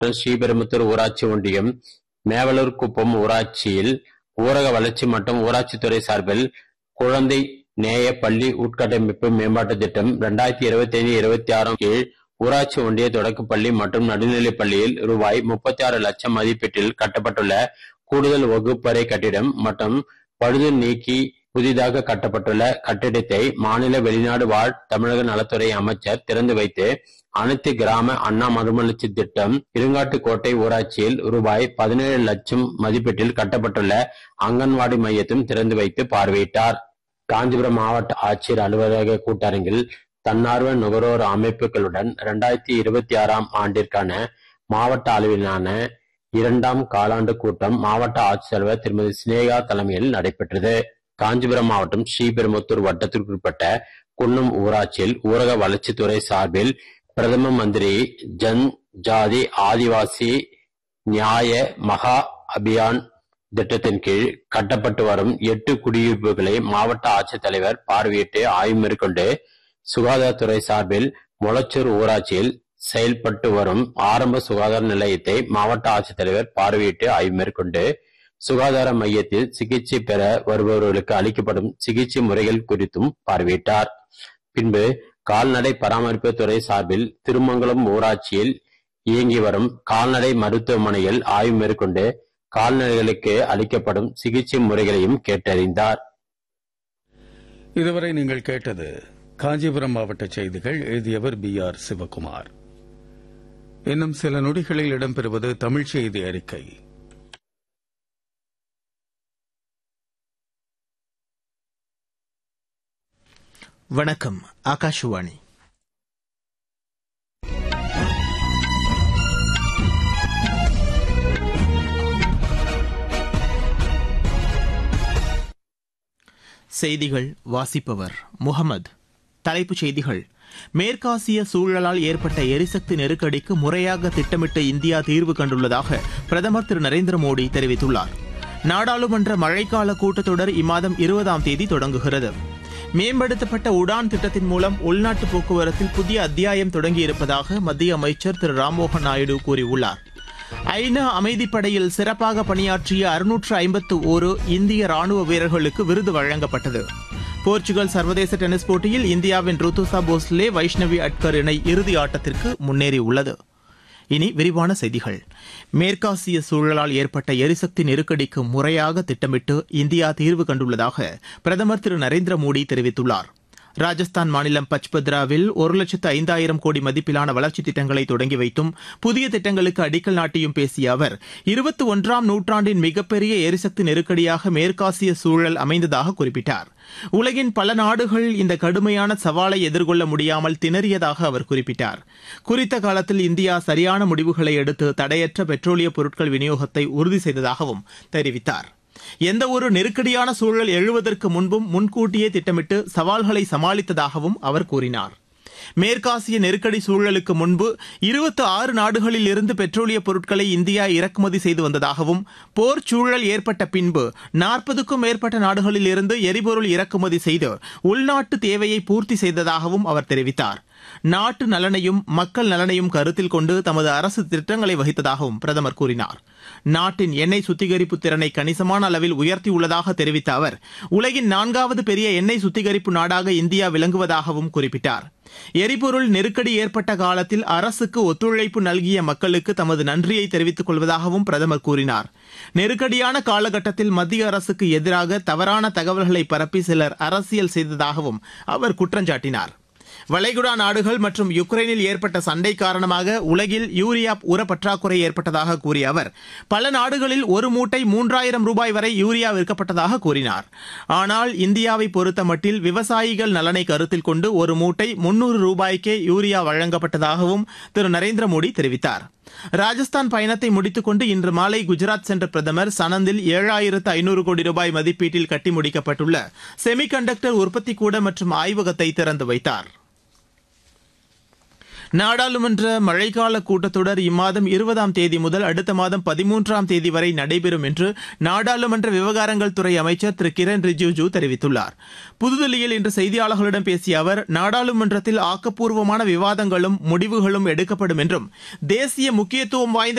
மாவட்டம் ஸ்ரீபெரும்புத்தூர் ஊராட்சி ஒன்றியம் மேவலூர் குப்பம் ஊராட்சியில் ஊரக வளர்ச்சி மற்றும் ஊராட்சித்துறை சார்பில் குழந்தை நேய பள்ளி உட்கட்டமைப்பு மேம்பாட்டு திட்டம் இரண்டாயிரத்தி இருபத்தி ஐந்து இருபத்தி ஆறாம் கீழ் ஊராட்சி ஒன்றிய தொடக்கப்பள்ளி மற்றும் நடுநிலைப் பள்ளியில் ரூபாய் முப்பத்தி ஆறு லட்சம் மதிப்பீட்டில் கட்டப்பட்டுள்ள கூடுதல் வகுப்பறை கட்டிடம் மற்றும் பழுது நீக்கி புதிதாக கட்டப்பட்டுள்ள கட்டிடத்தை மாநில வெளிநாடு வாழ் தமிழக நலத்துறை அமைச்சர் திறந்து வைத்து அனைத்து கிராம அண்ணா மறுமலர்ச்சி திட்டம் இருங்காட்டுக்கோட்டை ஊராட்சியில் ரூபாய் பதினேழு லட்சம் மதிப்பீட்டில் கட்டப்பட்டுள்ள அங்கன்வாடி மையத்தையும் திறந்து வைத்து பார்வையிட்டார் காஞ்சிபுரம் மாவட்ட ஆட்சியர் அலுவலக கூட்டரங்கில் தன்னார்வ நுகர்வோர் அமைப்புகளுடன் இரண்டாயிரத்தி இருபத்தி ஆறாம் ஆண்டிற்கான மாவட்ட அளவிலான இரண்டாம் காலாண்டு கூட்டம் மாவட்ட ஆட்சித்தலைவர் திருமதி சினேகா தலைமையில் நடைபெற்றது காஞ்சிபுரம் மாவட்டம் ஸ்ரீபெரும்புத்தூர் வட்டத்திற்குட்பட்ட குன்னம் ஊராட்சியில் ஊரக வளர்ச்சித்துறை சார்பில் பிரதம மந்திரி ஜன் ஜாதி ஆதிவாசி நியாய மகா அபியான் திட்டத்தின் கீழ் கட்டப்பட்டு வரும் எட்டு குடியிருப்புகளை மாவட்ட ஆட்சித்தலைவர் பார்வையிட்டு ஆய்வு மேற்கொண்டு சுகாதாரத்துறை சார்பில் மொளச்சூர் ஊராட்சியில் செயல்பட்டு வரும் ஆரம்ப சுகாதார நிலையத்தை மாவட்ட ஆட்சித்தலைவர் பார்வையிட்டு ஆய்வு மேற்கொண்டு சுகாதார மையத்தில் சிகிச்சை பெற வருபவர்களுக்கு அளிக்கப்படும் சிகிச்சை முறைகள் குறித்தும் பார்வையிட்டார் பின்பு கால்நடை பராமரிப்பு துறை சார்பில் திருமங்கலம் ஊராட்சியில் இயங்கி வரும் கால்நடை மருத்துவமனையில் ஆய்வு மேற்கொண்டு கால்நடைகளுக்கு அளிக்கப்படும் சிகிச்சை முறைகளையும் கேட்டறிந்தார் இதுவரை நீங்கள் கேட்டது காஞ்சிபுரம் மாவட்ட செய்திகள் எழுதியவர் பி ஆர் சிவகுமார் இன்னும் சில நொடிகளில் இடம்பெறுவது தமிழ் செய்தி அறிக்கை வணக்கம் ஆகாஷவாணி செய்திகள் வாசிப்பவர் முகமது தலைப்புச் செய்திகள் மேற்காசிய சூழலால் ஏற்பட்ட எரிசக்தி நெருக்கடிக்கு முறையாக திட்டமிட்டு இந்தியா தீர்வு கண்டுள்ளதாக பிரதமர் திரு நரேந்திர மோடி தெரிவித்துள்ளார் நாடாளுமன்ற மழைக்கால கூட்டத்தொடர் இம்மாதம் இருபதாம் தேதி தொடங்குகிறது மேம்படுத்தப்பட்ட உடான் திட்டத்தின் மூலம் உள்நாட்டு போக்குவரத்தில் புதிய அத்தியாயம் தொடங்கியிருப்பதாக மத்திய அமைச்சர் திரு ராம்மோகன் நாயுடு கூறியுள்ளார் ஐநா அமைதிப்படையில் சிறப்பாக பணியாற்றிய அறுநூற்று ஐம்பத்து ஒரு இந்திய ராணுவ வீரர்களுக்கு விருது வழங்கப்பட்டது போர்ச்சுகல் சர்வதேச டென்னிஸ் போட்டியில் இந்தியாவின் ருத்துசா போஸ்லே வைஷ்ணவி அட்கர் இணை இறுதி ஆட்டத்திற்கு முன்னேறியுள்ளது இனி விரிவான செய்திகள் மேற்காசிய சூழலால் ஏற்பட்ட எரிசக்தி நெருக்கடிக்கு முறையாக திட்டமிட்டு இந்தியா தீர்வு கண்டுள்ளதாக பிரதமர் திரு நரேந்திர மோடி தெரிவித்துள்ளார் ராஜஸ்தான் மாநிலம் பச்பத்ராவில் ஒரு லட்சத்து ஐந்தாயிரம் கோடி மதிப்பிலான வளர்ச்சித் திட்டங்களை தொடங்கி வைத்தும் புதிய திட்டங்களுக்கு அடிக்கல் நாட்டியும் பேசிய அவர் இருபத்தி ஒன்றாம் நூற்றாண்டின் மிகப்பெரிய எரிசக்தி நெருக்கடியாக மேற்காசிய சூழல் அமைந்ததாக குறிப்பிட்டார் உலகின் பல நாடுகள் இந்த கடுமையான சவாலை எதிர்கொள்ள முடியாமல் திணறியதாக அவர் குறிப்பிட்டார் குறித்த காலத்தில் இந்தியா சரியான முடிவுகளை எடுத்து தடையற்ற பெட்ரோலிய பொருட்கள் விநியோகத்தை உறுதி செய்ததாகவும் தெரிவித்தார் எந்த ஒரு நெருக்கடியான சூழல் எழுவதற்கு முன்பும் முன்கூட்டியே திட்டமிட்டு சவால்களை சமாளித்ததாகவும் அவர் கூறினார் மேற்காசிய நெருக்கடி சூழலுக்கு முன்பு இருபத்தி ஆறு நாடுகளில் இருந்து பெட்ரோலிய பொருட்களை இந்தியா இறக்குமதி செய்து வந்ததாகவும் போர் சூழல் ஏற்பட்ட பின்பு நாற்பதுக்கும் மேற்பட்ட நாடுகளில் இருந்து எரிபொருள் இறக்குமதி செய்து உள்நாட்டு தேவையை பூர்த்தி செய்ததாகவும் அவர் தெரிவித்தார் நாட்டு நலனையும் மக்கள் நலனையும் கருத்தில் கொண்டு தமது அரசு திட்டங்களை வகித்ததாகவும் பிரதமர் கூறினார் நாட்டின் எண்ணெய் சுத்திகரிப்பு திறனை கணிசமான அளவில் உயர்த்தியுள்ளதாக தெரிவித்த அவர் உலகின் நான்காவது பெரிய எண்ணெய் சுத்திகரிப்பு நாடாக இந்தியா விளங்குவதாகவும் குறிப்பிட்டார் எரிபொருள் நெருக்கடி ஏற்பட்ட காலத்தில் அரசுக்கு ஒத்துழைப்பு நல்கிய மக்களுக்கு தமது நன்றியை தெரிவித்துக் கொள்வதாகவும் பிரதமர் கூறினார் நெருக்கடியான காலகட்டத்தில் மத்திய அரசுக்கு எதிராக தவறான தகவல்களை பரப்பி சிலர் அரசியல் செய்ததாகவும் அவர் குற்றஞ்சாட்டினார் வளைகுடா நாடுகள் மற்றும் யுக்ரைனில் ஏற்பட்ட சண்டை காரணமாக உலகில் யூரியா உர பற்றாக்குறை ஏற்பட்டதாக கூறிய அவர் பல நாடுகளில் ஒரு மூட்டை மூன்றாயிரம் ரூபாய் வரை யூரியா விற்கப்பட்டதாக கூறினார் ஆனால் இந்தியாவை பொறுத்தமட்டில் விவசாயிகள் நலனை கருத்தில் கொண்டு ஒரு மூட்டை முன்னூறு ரூபாய்க்கே யூரியா வழங்கப்பட்டதாகவும் திரு நரேந்திர மோடி தெரிவித்தார் ராஜஸ்தான் பயணத்தை முடித்துக்கொண்டு இன்று மாலை குஜராத் சென்ற பிரதமர் சனந்தில் ஏழாயிரத்து ஐநூறு கோடி ரூபாய் மதிப்பீட்டில் கட்டி முடிக்கப்பட்டுள்ள செமி கண்டக்டர் உற்பத்தி கூட மற்றும் ஆய்வகத்தை திறந்து வைத்தார் நாடாளுமன்ற மழைக்கால கூட்டத்தொடர் இம்மாதம் இருபதாம் தேதி முதல் அடுத்த மாதம் பதிமூன்றாம் தேதி வரை நடைபெறும் என்று நாடாளுமன்ற விவகாரங்கள் துறை அமைச்சர் திரு கிரண் ரிஜிஜு தெரிவித்துள்ளார் புதுதில்லியில் இன்று செய்தியாளர்களிடம் பேசிய அவர் நாடாளுமன்றத்தில் ஆக்கப்பூர்வமான விவாதங்களும் முடிவுகளும் எடுக்கப்படும் என்றும் தேசிய முக்கியத்துவம் வாய்ந்த